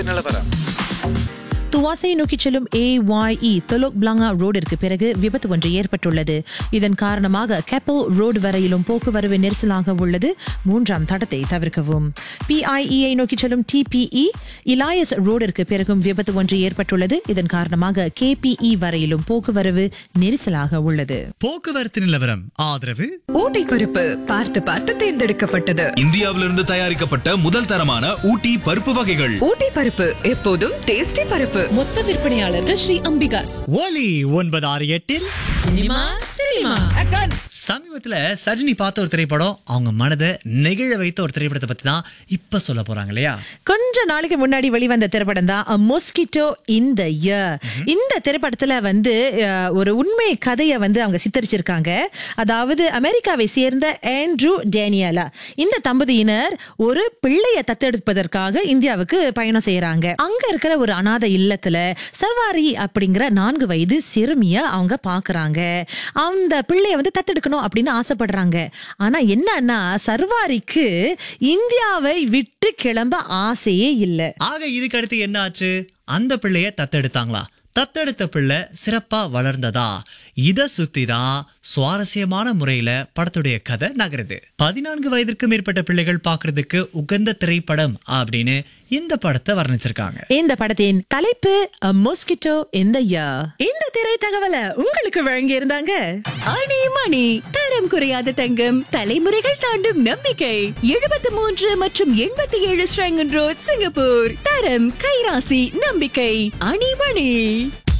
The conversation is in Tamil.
நிலவரம் துவாசை நோக்கிச் செல்லும் ஏஒய்இ தொலோக் பிளாங்கா ரோடிற்கு பிறகு விபத்து ஒன்று ஏற்பட்டுள்ளது இதன் காரணமாக கெப்பல் ரோடு வரையிலும் போக்குவரவு நெரிசலாக உள்ளது மூன்றாம் தடத்தை தவிர்க்கவும் பிஐஇஐ நோக்கிச் செல்லும் டிபிஇ இலாயஸ் ரோடிற்கு பிறகும் விபத்து ஒன்று ஏற்பட்டுள்ளது இதன் காரணமாக கேபிஇ வரையிலும் போக்குவரவு நெரிசலாக உள்ளது போக்குவரத்து நிலவரம் ஆதரவு ஊட்டி பருப்பு பார்த்து பார்த்து தேர்ந்தெடுக்கப்பட்டது இந்தியாவிலிருந்து தயாரிக்கப்பட்ட முதல் தரமான ஊட்டி பருப்பு வகைகள் ஊட்டி பருப்பு எப்போதும் டேஸ்டி பருப்பு மொத்த விற்பனையாளர்கள் ஸ்ரீ அம்பிகாஸ் ஒலி ஒன்பது ஆறு எட்டில் சினிமா சினிமா சமீபத்துல சஜினி பார்த்த ஒரு திரைப்படம் அவங்க மனதை நெகிழ வைத்த ஒரு திரைப்படத்தை பத்தி தான் இப்ப சொல்ல போறாங்க இல்லையா கொஞ்ச நாளைக்கு முன்னாடி வெளிவந்த திரைப்படம் தான் மொஸ்கிட்டோ இந்த இயர் இந்த திரைப்படத்துல வந்து அஹ், ஒரு உண்மை கதையை வந்து அவங்க சித்தரிச்சிருக்காங்க அதாவது அமெரிக்காவை சேர்ந்த ஆண்ட்ரூ டேனியலா இந்த தம்பதியினர் ஒரு பிள்ளையை தத்தெடுப்பதற்காக இந்தியாவுக்கு பயணம் செய்யறாங்க அங்க இருக்கிற ஒரு அனாதை இல்லத்துல சர்வாரி அப்படிங்கிற நான்கு வயது சிறுமிய அவங்க பாக்குறாங்க அந்த பிள்ளைய வந்து தத்தெடுக்கணும் அப்படின்னு ஆசைப்படுறாங்க ஆனா என்னன்னா சர்வாரிக்கு இந்தியாவை விட்டு கிளம்ப ஆசையே இல்லை ஆக இதுக்கு அடுத்து என்ன ஆச்சு அந்த பிள்ளைய தத்தெடுத்தாங்களா தத்தெடுத்த பிள்ளை சிறப்பா வளர்ந்ததா இத சுத்தி தான் சுவாரஸ்யமான முறையில படத்துடைய கதை நகருது பதினான்கு வயதிற்கு மேற்பட்ட பிள்ளைகள் பாக்குறதுக்கு உகந்த திரைப்படம் அப்படின்னு இந்த படத்தை வர்ணிச்சிருக்காங்க இந்த படத்தின் தலைப்பு மொஸ்கிட்டோ இந்த இயர் இந்த திரை தகவலை உங்களுக்கு வழங்கி இருந்தாங்க அணி மணி தரம் குறையாத தங்கம் தலைமுறைகள் தாண்டும் நம்பிக்கை எழுபத்தி மூன்று மற்றும் எண்பத்தி ஏழு ஸ்ரங்கன் ரோட் சிங்கப்பூர் தரம் கைராசி நம்பிக்கை அணிமணி